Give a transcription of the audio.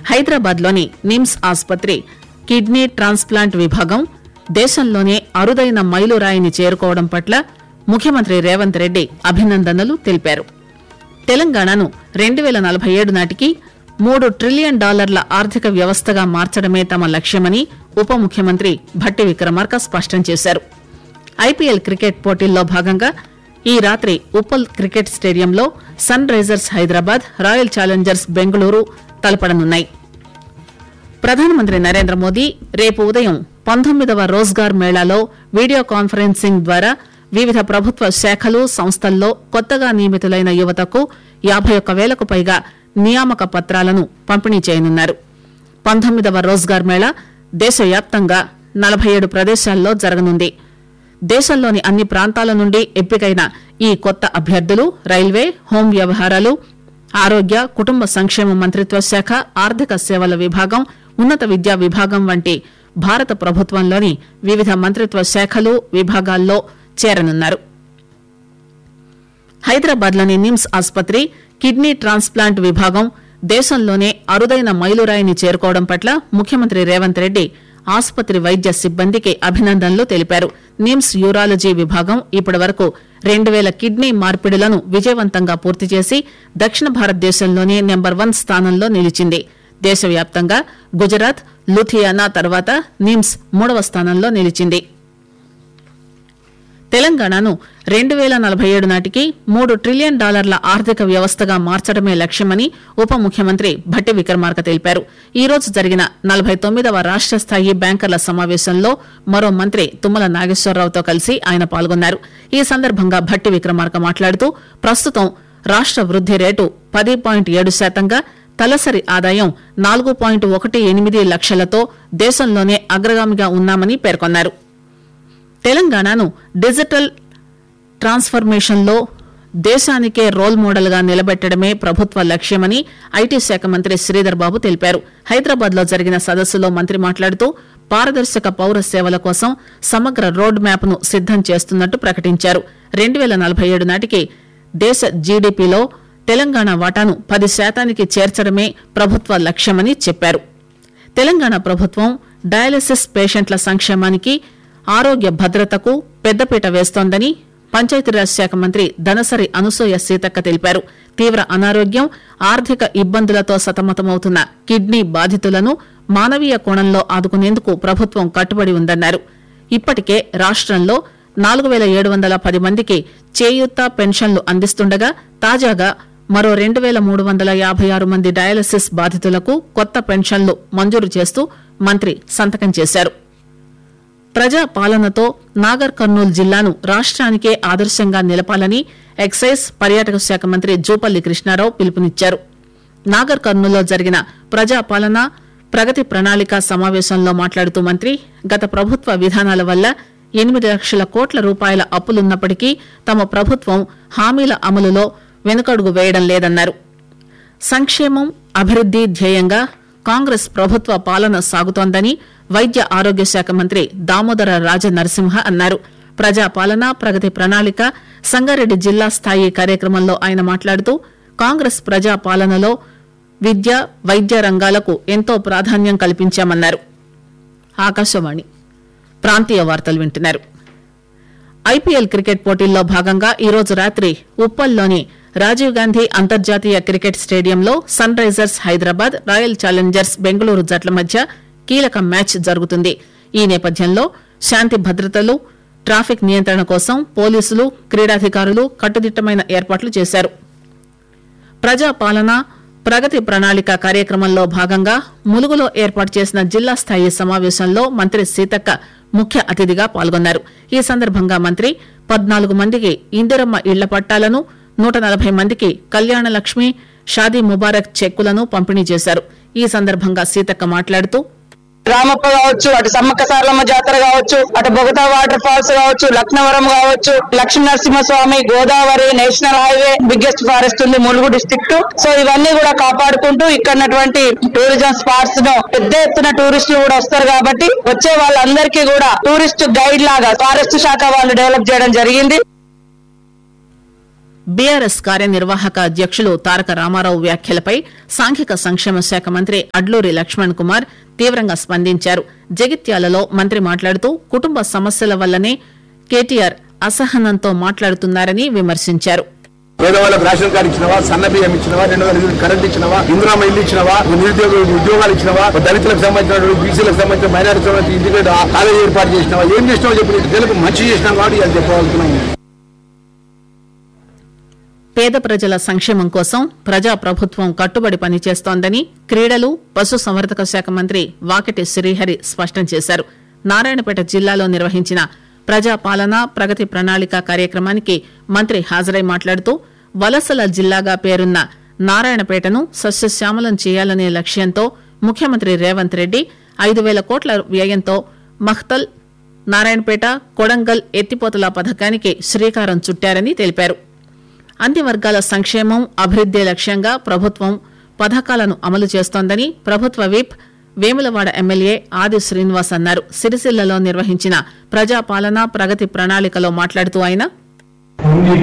హైదరాబాద్ లోని నిమ్స్ ఆసుపత్రి kidney transplant విభాగం దేశంలోనే అరుదైన మైలురాయిని చేరుకోవడం పట్ల ముఖ్యమంత్రి రేవంత్ రెడ్డి అభినందనలు తెలిపారు తెలంగాణను రెండు వేల నలభై ఏడు నాటికి మూడు ట్రిలియన్ డాలర్ల ఆర్థిక వ్యవస్థగా మార్చడమే తమ లక్ష్యమని ఉప ముఖ్యమంత్రి భట్టి విక్రమార్క స్పష్టం చేశారు ఐపీఎల్ క్రికెట్ పోటీల్లో భాగంగా ఈ రాత్రి ఉప్పల్ క్రికెట్ స్టేడియంలో Sunrisers Hyderabad Royal Challengers Bengaluru తలపడనున్నాయి ప్రధానమంత్రి నరేంద్ర మోదీ రేపు ఉదయం పంతొమ్మిదవ రోజ్గార్ మేళాలో వీడియో కాన్ఫరెన్సింగ్ ద్వారా వివిధ ప్రభుత్వ శాఖలు సంస్థల్లో కొత్తగా నియమితులైన యువతకు యాభై ఒక్క వేలకు పైగా నియామక పత్రాలను పంపిణీ చేయనున్నారు పంతొమ్మిదవ రోజ్గార్ మేళా దేశవ్యాప్తంగా నలభై ఏడు ప్రదేశాల్లో జరగనుంది దేశంలోని అన్ని ప్రాంతాల నుండి ఎంపికైన ఈ కొత్త అభ్యర్థులు రైల్వే హోం వ్యవహారాలు ఆరోగ్య కుటుంబ సంక్షేమ మంత్రిత్వ శాఖ ఆర్థిక సేవల విభాగం ఉన్నత విద్యా విభాగం వంటి భారత ప్రభుత్వంలోని వివిధ మంత్రిత్వ శాఖలు విభాగాల్లో చేరనున్నారు హైదరాబాద్ లోని నిమ్స్ ఆసుపత్రి కిడ్నీ ట్రాన్స్ప్లాంట్ విభాగం దేశంలోనే అరుదైన మైలురాయిని చేరుకోవడం పట్ల ముఖ్యమంత్రి రేవంత్ రెడ్డి ఆసుపత్రి వైద్య సిబ్బందికి అభినందనలు తెలిపారు నిమ్స్ యూరాలజీ విభాగం ఇప్పటి వరకు రెండు వేల కిడ్నీ మార్పిడులను విజయవంతంగా పూర్తి చేసి దక్షిణ భారతదేశంలోనే నెంబర్ వన్ స్థానంలో నిలిచింది దేశవ్యాప్తంగా గుజరాత్ లుథియానా తర్వాత నిమ్స్ మూడవ స్థానంలో నిలిచింది తెలంగాణను రెండు వేల నలభై ఏడు నాటికి మూడు ట్రిలియన్ డాలర్ల ఆర్థిక వ్యవస్థగా మార్చడమే లక్ష్యమని ఉప ముఖ్యమంత్రి భట్టి విక్రమార్క తెలిపారు ఈ రోజు జరిగిన నలభై తొమ్మిదవ రాష్ట స్థాయి బ్యాంకర్ల సమావేశంలో మరో మంత్రి తుమ్మల నాగేశ్వరరావుతో కలిసి ఆయన పాల్గొన్నారు ఈ సందర్భంగా భట్టి విక్రమార్క మాట్లాడుతూ ప్రస్తుతం రాష్ట వృద్ది రేటు పది పాయింట్ ఏడు శాతంగా తలసరి ఆదాయం నాలుగు పాయింట్ ఒకటి ఎనిమిది లక్షలతో దేశంలోనే అగ్రగామిగా ఉన్నామని పేర్కొన్నారు తెలంగాణను డిజిటల్ ట్రాన్స్ఫర్మేషన్ లో దేశానికే రోల్ మోడల్ గా నిలబెట్టడమే ప్రభుత్వ లక్ష్యమని ఐటీ శాఖ మంత్రి శ్రీధర్ బాబు తెలిపారు హైదరాబాద్ లో జరిగిన సదస్సులో మంత్రి మాట్లాడుతూ పారదర్శక పౌర సేవల కోసం సమగ్ర రోడ్ మ్యాప్ ను సిద్దం చేస్తున్నట్టు ప్రకటించారు రెండు వేల నలభై ఏడు నాటికి దేశ జీడీపీలో తెలంగాణ వాటాను పది శాతానికి చేర్చడమే ప్రభుత్వ లక్ష్యమని చెప్పారు తెలంగాణ ప్రభుత్వం డయాలసిస్ పేషెంట్ల సంక్షేమానికి ఆరోగ్య భద్రతకు పెద్దపీట వేస్తోందని పంచాయతీరాజ్ శాఖ మంత్రి దనసరి అనసూయ సీతక్క తెలిపారు తీవ్ర అనారోగ్యం ఆర్థిక ఇబ్బందులతో సతమతమవుతున్న కిడ్నీ బాధితులను మానవీయ కోణంలో ఆదుకునేందుకు ప్రభుత్వం కట్టుబడి ఉందన్నారు ఇప్పటికే రాష్టంలో నాలుగు వేల ఏడు వందల పది మందికి చేయూత పెన్షన్లు అందిస్తుండగా తాజాగా మరో రెండు వేల మూడు వందల యాభై ఆరు మంది డయాలసిస్ బాధితులకు కొత్త పెన్షన్లు మంజూరు చేస్తూ మంత్రి సంతకం చేశారు ప్రజా పాలనతో నాగర్ కర్నూలు జిల్లాను రాష్ట్రానికే ఆదర్శంగా నిలపాలని ఎక్సైజ్ పర్యాటక శాఖ మంత్రి జూపల్లి కృష్ణారావు పిలుపునిచ్చారు నాగర్ కర్నూలులో జరిగిన ప్రజా పాలన ప్రగతి ప్రణాళిక సమావేశంలో మాట్లాడుతూ మంత్రి గత ప్రభుత్వ విధానాల వల్ల ఎనిమిది లక్షల కోట్ల రూపాయల అప్పులున్నప్పటికీ తమ ప్రభుత్వం హామీల అమలులో వెనుకడుగు వేయడం లేదన్నారు సంక్షేమం అభివృద్ది ధ్యేయంగా కాంగ్రెస్ ప్రభుత్వ పాలన సాగుతోందని వైద్య ఆరోగ్య శాఖ మంత్రి దామోదర రాజ నరసింహ అన్నారు ప్రజా పాలన ప్రగతి ప్రణాళిక సంగారెడ్డి జిల్లా స్థాయి కార్యక్రమంలో ఆయన మాట్లాడుతూ కాంగ్రెస్ ప్రజా పాలనలో విద్య వైద్య రంగాలకు ఎంతో ప్రాధాన్యం కల్పించామన్నారు ఆకాశవాణి ప్రాంతీయ వార్తలు వింటున్నారు ఐపీఎల్ క్రికెట్ పోటీల్లో భాగంగా ఈరోజు రాత్రి ఉప్పల్లోని రాజీవ్ గాంధీ అంతర్జాతీయ క్రికెట్ స్టేడియంలో Sunrisers Hyderabad Royal Challengers Bengaluru జట్ల మధ్య కీలక మ్యాచ్ జరుగుతుంది ఈ నేపథ్యంలో శాంతి భద్రతలు ట్రాఫిక్ నియంత్రణ కోసం పోలీసులు క్రీడాధికారులు కట్టుదిట్టమైన ఏర్పాట్లు చేశారు ప్రజా పాలన ప్రగతి ప్రణాళిక కార్యక్రమంలో భాగంగా ములుగులో ఏర్పాటు చేసిన జిల్లా స్థాయి సమావేశంలో మంత్రి సీతక్క ముఖ్య అతిథిగా పాల్గొన్నారు ఈ సందర్భంగా మంత్రి పద్నాలుగు మందికి ఇందిరమ్మ ఇళ్ల పట్టాలను నూట నలభై మందికి కళ్యాణ లక్ష్మి షాదీ ముబారక్ చెక్కులను పంపిణీ చేశారు ఈ సందర్భంగా సీతక్క మాట్లాడుతూ రామప్ప కావచ్చు అటు సమ్మక్క సారలమ్మ జాతర కావచ్చు అటు బొగతా వాటర్ ఫాల్స్ కావచ్చు లక్నవరం కావచ్చు Lakshmi Narasimhaswamy Godavari national highway biggest forest ఉంది ములుగు డిస్టిక్ట్ సో ఇవన్నీ కూడా కాపాడుకుంటూ ఇక్కడ ఉన్నటువంటి టూరిజం స్పాట్స్ ను పెద్ద ఎత్తున టూరిస్టులు కూడా వస్తారు కాబట్టి వచ్చే వాళ్ళందరికీ కూడా టూరిస్ట్ గైడ్ లాగా ఫారెస్ట్ శాఖ వాళ్ళు డెవలప్ చేయడం జరిగింది బీఆర్ఎస్ కార్యనిర్వాహక అధ్యక్షులు తారక రామారావు వ్యాఖ్యలపై సాంఘిక సంక్షేమ శాఖ మంత్రి అడ్లూరి లక్ష్మణ్ కుమార్ తీవ్రంగా స్పందించారు జగిత్యాలలో మంత్రి మాట్లాడుతూ కుటుంబ సమస్యల వల్లనే కేటీఆర్ అసహనంతో మాట్లాడుతున్నారని విమర్శించారు పేదవాళ్ళకి రేషన్ కార్డు ఇచ్చినవా సన్న బియ్యం ఇచ్చినవా రెండు వేల యూనిట్ కరెంట్ ఇచ్చినవా ఇందిరామ ఇల్లు ఇచ్చినవా నిరుద్యోగ ఉద్యోగాలు ఇచ్చినవా దళితులకు సంబంధించిన బీసీలకు సంబంధించిన మైనారిటీ సంబంధించిన ఇంటిగ్రేట్ కాలేజ్ ఏర్పాటు చేసినవా ఏం చేసినావో చెప్పి తెలుగు మంచి చేసినాం కాబట్టి అది చెప్పగలుగుతున్నాము పేద ప్రజల సంక్షేమం కోసం ప్రజా ప్రభుత్వం కట్టుబడి పనిచేస్తోందని క్రీడలు పశు సంవర్ధక శాఖ మంత్రి వాకిటి శ్రీహరి స్పష్టం చేశారు నారాయణపేట జిల్లాలో నిర్వహించిన ప్రజా పాలన ప్రగతి ప్రణాళిక కార్యక్రమానికి మంత్రి హాజరై మాట్లాడుతూ వలసల జిల్లాగా పేరున్న నారాయణపేటను సస్యశ్యామలం చేయాలనే లక్ష్యంతో ముఖ్యమంత్రి రేవంత్ రెడ్డి ఐదు వేల కోట్ల వ్యయంతో మఖ్తల్ నారాయణపేట కొడంగల్ ఎత్తిపోతల పథకానికి శ్రీకారం చుట్టారని తెలిపారు అన్ని వర్గాల సంక్షేమం అభివృద్దే లక్ష్యంగా ప్రభుత్వం పథకాలను అమలు చేస్తోందని ప్రభుత్వ విప్ వేములవాడ ఎమ్మెల్యే ఆది శ్రీనివాస్ అన్నారు సిరిసిల్లలో నిర్వహించిన ప్రజాపాలన ప్రగతి ప్రణాళికలో మాట్లాడుతూ ఆయన